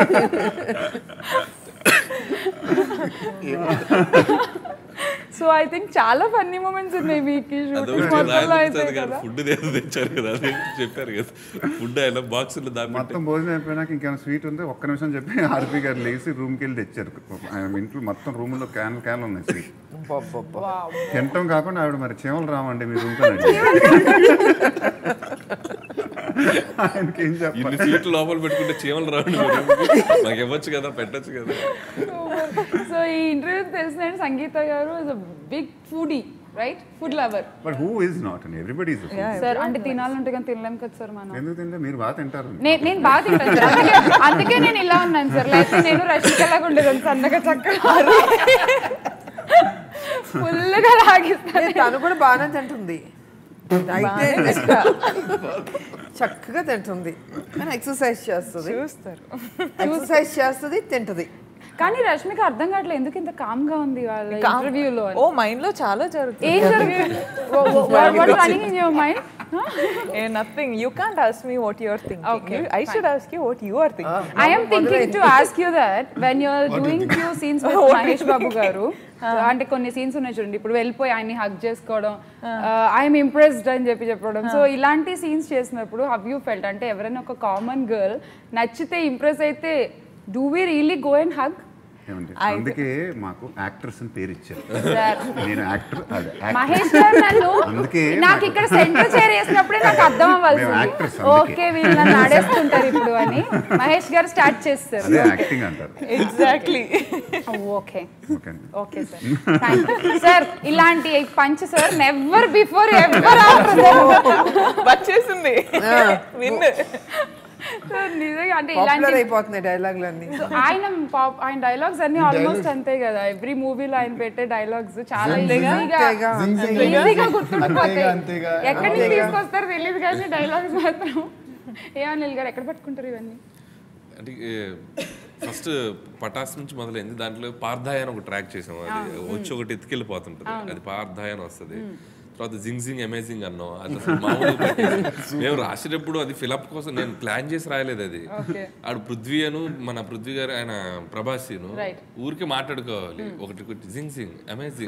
సో ఐ థింక్ చాలా ఫన్నీ మూమెంట్స్ ఉన్నాయి మీకు ఈ అదొకటి షూటింగ్ మొత్తంలో అయితే రాజేంద్ర గారు కదా ఫుడ్ ఏదో తెచ్చారు కదా అది చెప్పారు కదా ఫుడ్ ఆయన బాక్సులు దాని మొత్తం భోజనం అయిపోయినాక ఇంకేమైనా స్వీట్ ఉంటే ఒక్క నిమిషం చెప్పి ఆర్పి గారు లేచి రూమ్కి వెళ్ళి తెచ్చారు ఆయన ఇంట్లో మొత్తం రూమ్లో క్యాన్లు క్యాన్లు ఉన్నాయి స్వీట్ తినటం కాకుండా ఆవిడ మరి చీమలు రావండి మీ రూమ్కి ఆయనకి ఏం చెప్పాలి ఇన్ని సీట్లు లోపల పెట్టుకుంటే చీమలు రావండి మాకు ఇవ్వచ్చు కదా పెట్టచ్చు కదా సో ఈ ఇంటర్వ్యూ తెలిసిన Sangeetha garu is a big foodie right food lover but who is not and everybody is sir అంటే తినాలంటే కానీ తినలేం కదా సార్ మనం ఎందుకు తింటే మీరు బాగా తింటారు నేను నేను బాగా తింటాను సార్ అందుకే అందుకే నేను ఇలా ఉన్నాను సార్ లేకపోతే నేను రష్మికలాగా ఉండేదాన్ని సన్నగా చక్కగా ఫుల్గా లాగిస్తాను తను కూడా బాగానే తింటుంది అయితే చక్కగా తింటుంది కానీ ఎక్సర్సైజ్ చేస్తుంది చూస్తారు ఎక్సర్సైజ్ చేస్తుంది తింటుంది కానీ రష్మిక అర్థం కావట్లేదు ఎందుకు ఇంత కామ్ గా ఉంది వాళ్ళ ఇంటర్వ్యూలో ఓ మైండ్ లో చాలా జరుగుతుంది ఏం జరుగుతుంది రన్నింగ్ ఇన్ యువర్ మైండ్ ఏ nothing you can't ask me what you are thinking I should ask you what you are thinking I am thinking to ask you that when you're doing few scenes with Mahesh Babu garu అంటే కొన్ని scenes ఉన్నాయి చూడండి ఇప్పుడు వెళ్ళిపోయి ఆయన్ని హక్ చేసుకోవడం I'm impressed అని చెప్పి చెప్పడం సో ఇలాంటి సీన్స్ చేసినప్పుడు హవ్ యూ ఫెల్ట్ అంటే ఎవరైనా ఒక కామన్ గర్ల్ నచ్చితే ఇంప్రెస్ అయితే do we really go and hug ఏమండి అందుకే మాకు యాక్టర్స్ అని పేరు ఇచ్చారు సార్ నేను యాక్టర్ అదే యాక్టర్ మహేష్ గారు నన్ను అందుకే నాకు నాకు- ఇక్కడ సెంటర్ చైర్ వేసినప్పుడే నాకు అర్థం మేము అవ్వాల్సింది actors అందుకే. ఓకే వీళ్ళు నన్ను ఆడేస్తుంటారు ఇప్పుడు అని మహేష్ గారు స్టార్ట్ చేస్తారు అదే యాక్టింగ్ అంటారు ఎగ్జాక్ట్లీ ఓకే ఓకే అండి okay sir thank you sir ఇలాంటి punch sir never before ever after వచ్చేసింది విన్ సార్ నిజంగా అంటే పాపులర్ ఇలాంటి అయిపోతున్నాయి డైలాగులన్నీ So, ఆయన పాప్ ఆయన డైలాగ్స్ అన్ని ఆల్మోస్ట్ అంతే కదా ఎవ్రీ మూవీలో ఆయన పెట్టే డైలాగ్స్ చాలా ఈజీగా అంతేగా, ఈజీగా గుర్తుండిపోతాయి అంతేగా, అంతేగా. ఎక్కడి నుంచి తీసుకొస్తారు తెలియదు కానీ డైలాగ్స్ మాత్రం ఏమని గారు ఎక్కడ పట్టుకుంటారు ఇవన్నీ అంటే ఫస్ట్ పటాస్ నుంచి మొదలైంది దాంట్లో పార్థాయ అని ఒక ట్రాక్ చేసాం అది వచ్చి ఒకటి ఎత్తుకెళ్ళిపోతుంటది అది పార్థాయ అని వస్తుంది తర్వాత జింగ్ జింగ్ అమేజింగ్ అన్నాం అది అసలు మామూలుగా పట్టేసి. మేము రాసేటప్పుడు అది ఫిలప్ కోసం నేను ప్లాన్ చేసి రాయలేదు అది ఆడు పృథ్వీ అను మన పృథ్వీ గారు ఆయన ప్రభాసిను Right. ఊరికే మాట్లాడుకోవాలి ఒకటి ఒకటి జింగ్ జింగ్ అమేజింగ్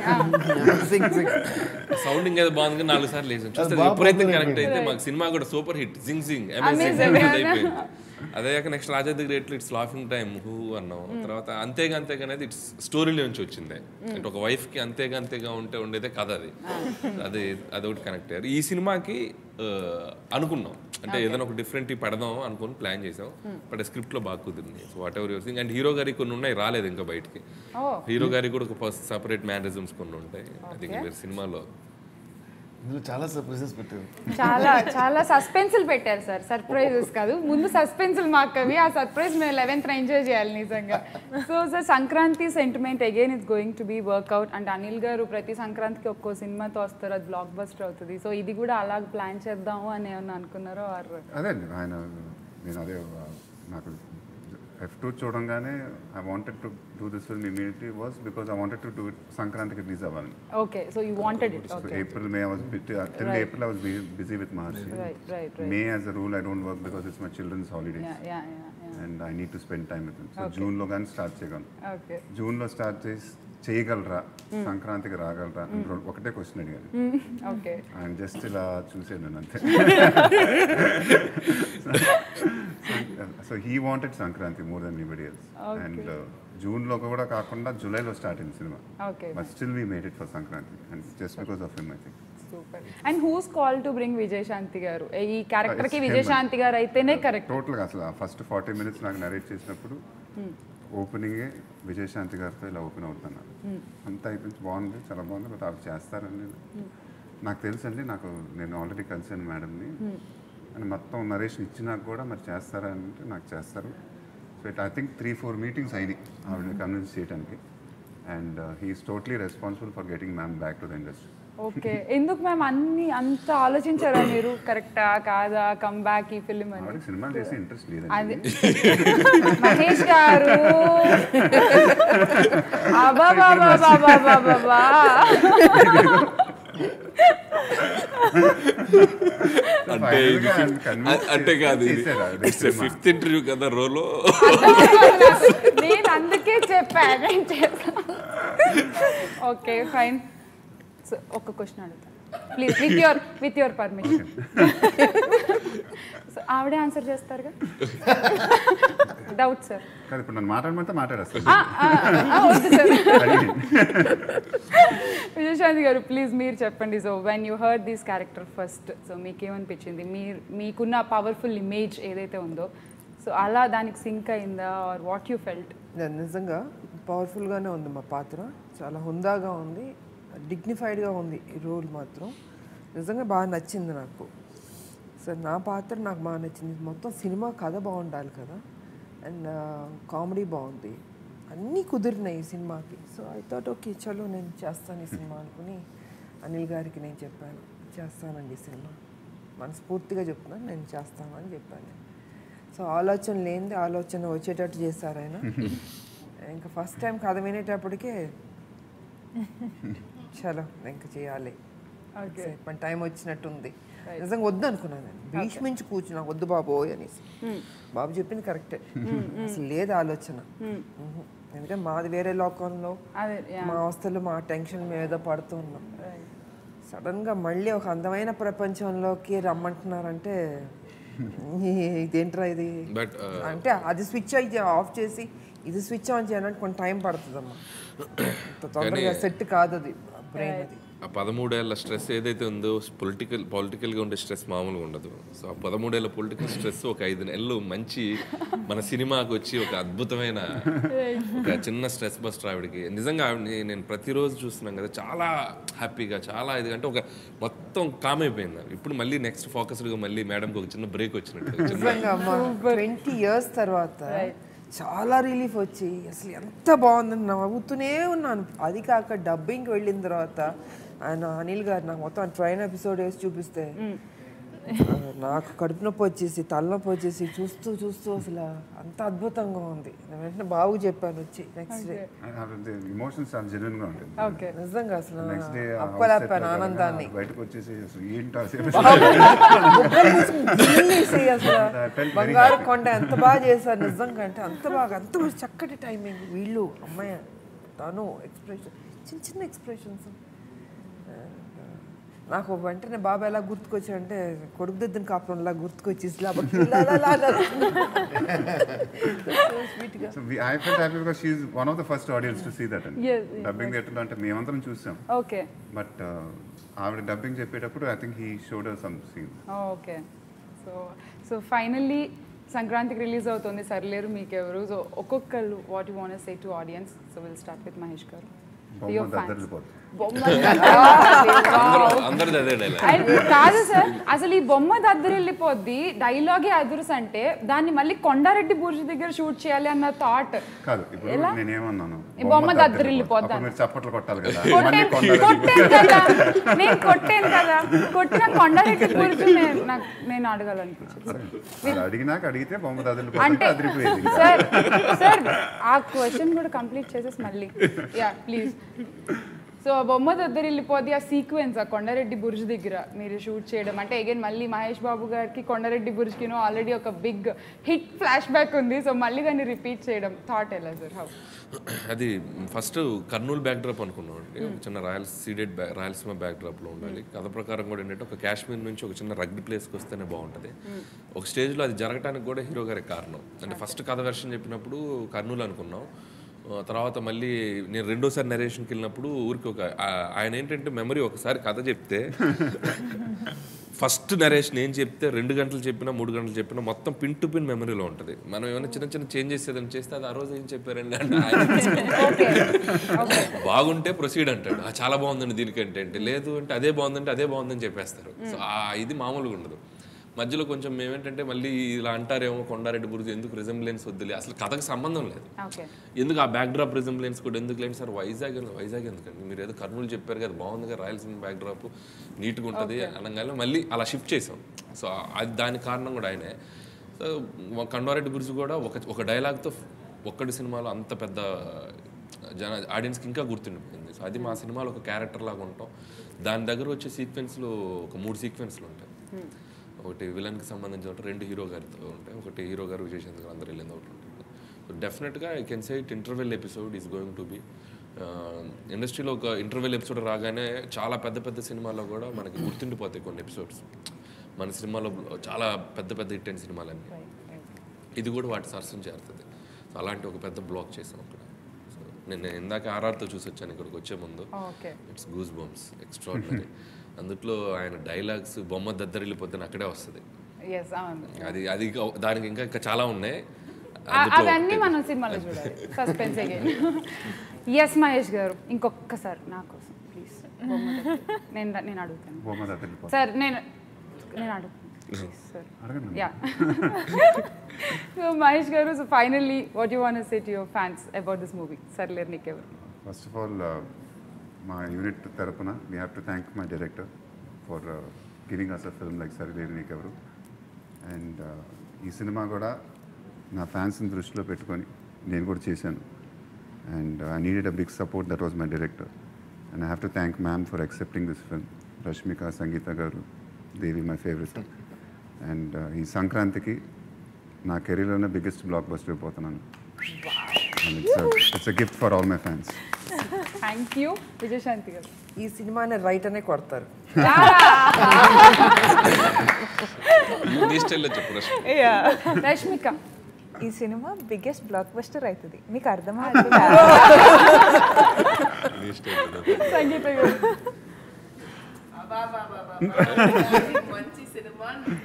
సింగ్ సింగ్ సౌండింగ్ ఏదో బాగుంది కానీ నాలుగు సార్లు వేసాం చూస్తే ఎప్పుడైతే కనెక్ట్ అయితే మాకు సినిమా కూడా సూపర్ హిట్ జింగ్ జింగ్ అమేజింగ్ అయిపోయింది అదే కాక నెక్స్ట్ రాజా దగ్గర ఎట్లా ఇట్స్ లాఫింగ్ టైమ్ హూ అన్నాం తర్వాత అంతేగా అంతేగా అనేది ఇట్స్ స్టోరీలో నుంచి వచ్చింది అంటే ఒక వైఫ్ కి అంతేగా అంతేగా ఉంటే ఉండేదే కథ అది అది అదొకటి కనెక్ట్ అయ్యారు ఈ సినిమాకి ఆ, అనుకున్నాం అంటే ఏదైనా ఒక డిఫరెంట్ పెడదాం అనుకుని ప్లాన్ చేసాం బట్ స్క్రిప్ట్ లో బాగా కుదిరింది so whatever your and hero గారికి కొన్ని ఉన్నాయి రాలేదు ఇంకా బయటికి హీరో గారికి కూడా ఒక సపరేట్ మేనరిజమ్స్ కొన్ని ఉంటాయి అది మీరు సినిమాలో ఇందులో చాలా సర్ప్రైజెస్ పెట్టారు చాలా చాలా సస్పెన్సులు పెట్టారు సార్ సర్ప్రైజెస్ కాదు ముందు సస్పెన్సులు మాకు అవి ఆ సర్ప్రైజ్ మేము లెవెన్త్ ఎంజాయ్ చేయాలి నిజంగా so sir Sankranti sentiment again it's going to be work out and Anil garu ప్రతి సంక్రాంతికి ఒక్కో సినిమాతో వస్తారు అది బ్లాక్ బస్టర్ అవుతుంది సో ఇది కూడా అలాగ ప్లాన్ చేద్దాము అని ఏమన్నా అనుకున్నారో ఆర్ అదే అండి ఆయన నేను అదే ఆ, నాకు ఎఫ్ టూ చూడంగానే I wanted to do this film immediately was because I wanted to do it సంక్రాంతికి రిలీజ్ అవ్వాలి okay so you wanted it okay April May I was till April I was busy with Maharshi right right May as a rule I don't work because it's my children's holidays yeah yeah yeah and I need to spend time with so జూన్లో కానీ start చేయగలను okay జూన్లో start చేసి చేయగలరా సంక్రాంతికి రాగలరా అని రెండు- ఒకటే క్వశ్చన్ అడిగాను ఓకే ఆయన జస్ట్ ఇలా చూసాను నేను అంతే so he wanted Sankranti more then anybody else and జూన్లో కూడా కాకుండా జూలైలో స్టార్ట్ అయింది సినిమా okay but still we made it for Sankranti and just because of him I think super and whose call to bring Vijayashanti garu ఈ క్యారెక్టర్ కి It's him. విజయశాంతి గారు అయితేనే కరెక్ట్ టోటల్గా అసలు ఫస్ట్ ఫార్టీ మినిట్స్ నాకు నరేట్ చేసినప్పుడు ఓపెనింగే విజయశాంతి గారితో ఇలా ఓపెన్ అవుతున్నాను అంతా అయిపోయింది బాగుంది చాలా బాగుంది బట్ అవి చేస్తారని నాకు తెలుసండి నాకు నేను ఆల్రెడీ కలిసాను మేడంని అని మొత్తం నరేషన్ ఇచ్చినాక కూడా మరి చేస్తారా అంటే నాకు చేస్తారు so it I think three four meetings అయినాయి ఆవిడని కన్విన్స్ చేయడానికి and he's totally responsible for getting ma'am back to the industry okay ఎందుకు మ్యామ్ అన్ని అంత ఆలోచించారా మీరు కరెక్టా కాదా కమ్ బ్యాక్ ఈ ఫిలిం అని ఆవిడకి సినిమాలు చేసే ఇంట్రెస్ట్ అది లేదండి మహేష్ గారు అబాబాబాబాబాబాబా. అంటే ఇది Final గా fifth- convince అంటే కాదు ఇది చేశారు ఆవిడ ఇట్స్ ఫిఫ్త్ ఇంటర్వ్యూ కదా రోలో నేను అందుకే చెప్పాను నేను చేస్తాను ఓకే ఫైన్ సో ఒక క్వశ్చన్ అడుగుతాను please with your with your permission so ఆవిడే ఆన్సర్ చేస్తారుగా డౌట్ సార్ కాదు ఇప్పుడు నన్ను మాట్లాడమంటే మాట్లాడేస్తాను వద్దు సార్ విజయశాంతి గారు ప్లీజ్ మీరు చెప్పండి so when you heard this character first so మీకేమనిపించింది మీరు మీకున్న పవర్ఫుల్ ఇమేజ్ ఏదైతే ఉందో సో అలా దానికి సింక్ అయిందా ఆర్ వాట్ యూ ఫెల్ట్ నేను నిజంగా పవర్ఫుల్గానే ఉంది మా పాత్ర చాలా హుందాగా ఉంది డిగ్నిఫైడ్గా ఉంది ఈ రోల్ మాత్రం నిజంగా బాగా నచ్చింది నాకు సో నా పాత్ర నాకు బాగా నచ్చింది మొత్తం సినిమా కథ బాగుండాలి కదా అండ్ కామెడీ బాగుంది అన్నీ కుదిరినాయి ఈ సినిమాకి సో ఐ థాట్ ఓకే చలో నేను చేస్తాను ఈ సినిమా అనుకుని అనిల్ గారికి నేను చెప్పాను చేస్తానండి ఈ సినిమా మనస్ఫూర్తిగా చెప్తున్నాను నేను చేస్తాను అని చెప్పాను సో ఆలోచన లేనిది ఆలోచన వచ్చేటట్టు చేశారు ఆయన ఇంకా ఫస్ట్ టైం కథ వినేటప్పటికే చలో ఇంకా చేయాలి మన టైం వచ్చినట్టుంది నిజంగా వద్దు అనుకున్నాను నేను భీష్మించి కూర్చున్నా వద్దు బాబోయ్ అనేసి బాబు చెప్పింది కరెక్టే అసలు లేదు ఆలోచన మ్మ్. ఎందుకంటే మాది వేరే లోకంలో అదే మా అవస్థలు మా టెన్షన్ మేము ఏదో పడుతూ ఉన్నాం సడన్గా మళ్ళీ ఒక అందమైన ప్రపంచంలోకి రమ్మంటున్నారంటే ఇదేంట్రా ఇది బట్ అంటే అది స్విచ్ అయ్యి ఆఫ్ చేసి ఇది స్విచ్ ఆన్ చేయాలంటే కొంచెం టైం పడుతుందమ్మా అంత తొందరగా సెట్ కాదు అది బ్రెయిన్ అది ఆ పదమూడేళ్ల స్ట్రెస్ ఏదైతే ఉందో పొలిటికల్ పొలిటికల్గా ఉండే స్ట్రెస్ మామూలుగా ఉండదు సో ఆ పదమూడేళ్ల పొలిటికల్ స్ట్రెస్ ఒక ఐదు నెలలు మంచి మన సినిమాకి వచ్చి ఒక అద్భుతమైన ఒక చిన్న స్ట్రెస్ బస్టర్ ఆవిడకి నిజంగా ఆవిడని నేను ప్రతిరోజు చూస్తున్నాం కదా చాలా హ్యాపీగా చాలా ఇది అంటే ఒక మొత్తం కామ్ అయిపోయింది ఆవిడ. ఇప్పుడు మళ్ళీ నెక్స్ట్ ఫోకస్డ్గా మళ్ళీ మేడంకి ఒక చిన్న బ్రేక్ వచ్చినట్టు చిన్న నిజంగా అమ్మా ట్వంటీ ఇయర్స్ తర్వాత చాలా రిలీఫ్ వచ్చి అసలు ఎంత బాగుందని నవ్వుతూనే ఉన్నాను అది కాక డబ్బింగ్కి వెళ్ళిన తర్వాత ఆయన అనిల్ గారు నాకు మొత్తం ట్రైన్ ఎపిసోడ్ వేసి చూపిస్తే ఆ, నాకు కడుపు నొప్పి వచ్చేసి తలనొప్పి వచ్చేసి చూస్తూ చూస్తూ అసలు అంత అద్భుతంగా ఉంది నేను వెంటనే బాబు చెప్పాను వచ్చి నెక్స్ట్ డే ఇమోషన్స్ చాలా జెన్యున్ గా ఉంటుంది ఓకే నిజంగా అసలు నెక్స్ట్ డే అప్పలేపాను ఆనందాన్ని బయటకు వచ్చేసి అసలు ఏంటో అసలు బుగ్గలు మూసుకుని గిల్లేసి అసలు I felt very బంగారు కొండ ఎంత బాగా చేశారు నిజంగా అంటే అంత బాగా అంత బాగా చక్కటి టైమింగ్ వీళ్ళు అమ్మాయి తను ఎక్స్ప్రెషన్ చిన్న చిన్న ఎక్స్ప్రెషన్స్ నాకు వెంటనే బాబా ఎలా గుర్తుకొచ్చాడంటే కొడుకు దిద్దిన కాపురంలా గుర్తుకొచ్చి ఇలా ఇలా ఇలా ఇలా స్వీట్గా So we, I felt happy because she's one of the first audience to see that. అండి Yes, yes. డబ్బింగ్ థియేటర్లో అంటే మేమందరం చూసాం ఓకే బట్ ఆవిడ డబ్బింగ్ చెప్పేటప్పుడు I think he showed some scene okay so so finally సంక్రాంతికి release అవుతుంది సర్లేరు మీకెవరు సో ఒక్కొక్కరు what you want say to audience so will start with Mahesh garu బొమ్మ Your fans. దద్దరిల్లిపోతుంది. బొమ్మ అందరూ అందరిది అదే డైలాగ్ అండ్ కాదు సార్ అసలు ఈ బొమ్మ దద్దరిల్లిపోద్ది డైలాగే అదురుస్ అంటే దాన్ని మళ్ళీ కొండారెడ్డి బుర్జి దగ్గర షూట్ చేయాలి అన్న థాట్ కాదు ఇప్పుడు ఎలా? నేనేమన్నాను ఈ బొమ్మ దద్దరిల్లిపోద్ది అప్పుడు మీరు చప్పట్లు కొట్టాలి కదా మళ్ళీ కొట్టాను కొండలు కొట్టాను కదా నేను కొట్టాను కదా కొట్టిన కొండారెడ్డి బుర్జి నేను నాకు నేను అడగాలనిపించింది అది అడిగినాక అడిగితే బొమ్మ దద్దరిల్లిపోతుంటే అంటే అదిరిపోయేది ఇంకా. సార్ సార్ ఆ క్వశ్చన్ కూడా కంప్లీట్ చేసేసి మళ్ళీ యా ప్లీజ్ సో ఆ బొమ్మ దగ్గర వెళ్ళిపోద్ది ఆ సీక్వెన్స్ ఆ కొండారెడ్డి బుర్జ్ దగ్గర మీరు షూట్ చేయడం అంటే అగైన్ మళ్ళీ మహేష్ బాబు గారికి కొండారెడ్డి బుర్జ్కినో ఆల్రెడీ ఒక బిగ్ హిట్ ఫ్లాష్ బ్యాక్ ఉంది సో మళ్ళీ దాన్ని రిపీట్ చేయడం థాట్ ఎలా సార్ హౌ అది ఫస్ట్ కర్నూలు బ్యాక్ డ్రాప్ అనుకున్నాం అండి ఒక చిన్న రాయల్ సీడెడ్ బ్యా రాయలసీమ బ్యాక్ డ్రాప్లో ఉండాలి కథ ప్రకారం కూడా ఏంటంటే ఒక కాశ్మీర్ నుంచి ఒక చిన్న రగ్డ్ ప్లేస్కి వస్తేనే బాగుంటుంది ఒక స్టేజ్లో అది జరగడానికి కూడా హీరో గారి కారణం అంటే ఫస్ట్ కథ వెర్షన్ చెప్పినప్పుడు కర్నూలు అనుకున్నాం ఆ, తర్వాత మళ్ళీ నేను రెండోసారి నరేషన్కి వెళ్ళినప్పుడు ఊరికి ఒక ఆ- ఆయన ఏంటంటే మెమరీ ఒకసారి కథ చెప్తే ఫస్ట్ నరేషన్ ఏం చెప్తే రెండు గంటలు చెప్పినా మూడు గంటలు చెప్పినా మొత్తం పిన్ టు పిన్ మెమరీలో ఉంటుంది మనం ఏమైనా చిన్న చిన్న చేంజెస్ ఏదైనా చేస్తే అది ఆ రోజు ఏం చెప్పారండి అంటే ఆయన బాగుంటే ప్రొసీడ్ అంటాడు "ఆ, చాలా బాగుందండి దీనికంటే అంటే లేదు అంటే అదే బాగుందంటే అదే బాగుందని చెప్పేస్తారు సో ఆ ఇది మామూలుగా ఉండదు మధ్యలో కొంచెం మేమేంటంటే మళ్ళీ ఇలా అంటారేమో కొండారెడ్డి గురించి ఎందుకు రిజంబ్లెన్స్ వద్దులే అసలు కథకు సంబంధం లేదు ఓకే ఎందుకు ఆ బ్యాక్ డ్రాప్ రిజంబ్లెన్స్ కూడా ఎందుకు లేండి సార్ వైజాగ్ ఎందుకు- వైజాగ్ ఎందుకండి మీరు ఏదో కర్నూలు చెప్పారు కదా బాగుంది కదా రాయలసీమ బ్యాక్ డ్రాప్ నీట్గా ఉంటుంది అనగానే మళ్ళీ అలా షిఫ్ట్ చేసాం సో అది దాని కారణం కూడా ఆయనే సో కండారెడ్డి గురించి కూడా ఒక ఒక డైలాగ్తో ఒక్కడి సినిమాలో అంత పెద్ద జన ఆడియన్స్కి ఇంకా గుర్తుండిపోయింది సో అది మా సినిమాలో ఒక క్యారెక్టర్ లాగా ఉంటాం దాని దగ్గర వచ్చే సీక్వెన్స్లు ఒక మూడు సీక్వెన్స్లు ఉంటాయి ఒకటి విలన్కి సంబంధించి ఒకటి రెండు హీరో గారితో ఉంటాయి ఒకటి హీరో గారు విజయశాంతి గారు అందరూ వెళ్ళింది ఒకటి ఉంటుంది సో డెఫినెట్గా I can say it interval episode is going to be ఇండస్ట్రీలో ఒక ఇంటర్వెల్ ఎపిసోడ్ రాగానే చాలా పెద్ద పెద్ద సినిమాల్లో కూడా మనకి గుర్తుండిపోతాయి కొన్ని ఎపిసోడ్స్ మన సినిమాలో చాలా పెద్ద పెద్ద హిట్ అయిన సినిమాలన్నీ ఇది కూడా వాటి సరసం చేరుతుంది సో అలాంటి ఒక పెద్ద బ్లాక్ చేసాం అక్కడ సో నేను ఇందాక ఆర్ఆర్తో చూసి వచ్చాను ఇక్కడికి వచ్చే ముందు okay it's goosebumps extraordinary అందుట్లో ఆయన డైలాగ్స్ బొమ్మ దద్దరిల్లిపోతే అక్కడే వస్తుంది ఎస్ అవును అది అది ఇంకా- దానికి ఇంకా ఇంకా చాలా ఉన్నాయి ఆ- అందుట్లో అవన్నీ ఒకటి. మనం సినిమాలో చూడాలి సస్పెన్స్ అగైన్ ఎస్ మహేష్ గారు ఇంకొకసారి నా కోసం ప్లీజ్ నేను నేను అడుగుతాను బొమ్మ దగ్గరికి సార్ నేను నేను అడుగుతాను ప్లీజ్ సార్ అడగండి yeah so Mahesh garu so finally what you want say to your fans about this movie Sarileru Neekevaru first of all మా యూనిట్ తరపున we have to thank my director for giving us a film like Sarileru Neekevaru and ఈ cinema కూడా నా ఫ్యాన్స్ని దృష్టిలో పెట్టుకొని నేను కూడా చేశాను and I needed a big support that was my director and I have to thank ma'am for accepting this film Rashmika Sangeetha garu Devi my favourite and ఈ సంక్రాంతికి నా కెరీర్లోనే biggest blockbuster and it's it's a gift for all my fans thank you Vijayashanti garu ఈ సినిమాని right అనే కొడతారు నీ స్టైల్లో చెప్పు రష్మి. యా రష్మిక ఈ సినిమా బిగ్గెస్ట్ బ్లాక్ బస్టర్ అవుతుంది మీకు అర్థమవుతుంది నీ స్టైల్లో సంగీత గారు మంచి సినిమా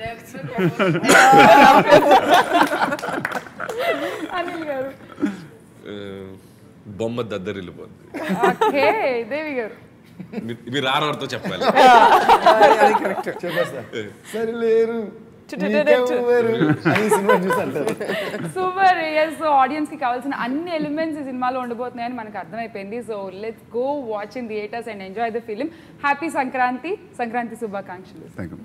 అనిల్ గారు ఆ, బొమ్మ దద్దరిల్లిపోద్ది ఓకే దేవి గారు మీ- మీరు ఆరవరితో చెప్పాలి అది కరెక్ట్ చెప్పేస్తా సరిలేరు నీకెవ్వరు అని ఈ సినిమా చూసి అంటారు సూపర్ ఎస్ ఆడియన్స్ కి కావాల్సిన అన్ని ఎలిమెంట్స్ ఈ సినిమాలో ఉండబోతున్నాయని మనకు అర్థమైపోయింది so let's go watch in theatres and enjoy the film happy Sankranti Sankranti శుభాకాంక్షలు థ్యాంక్ యూ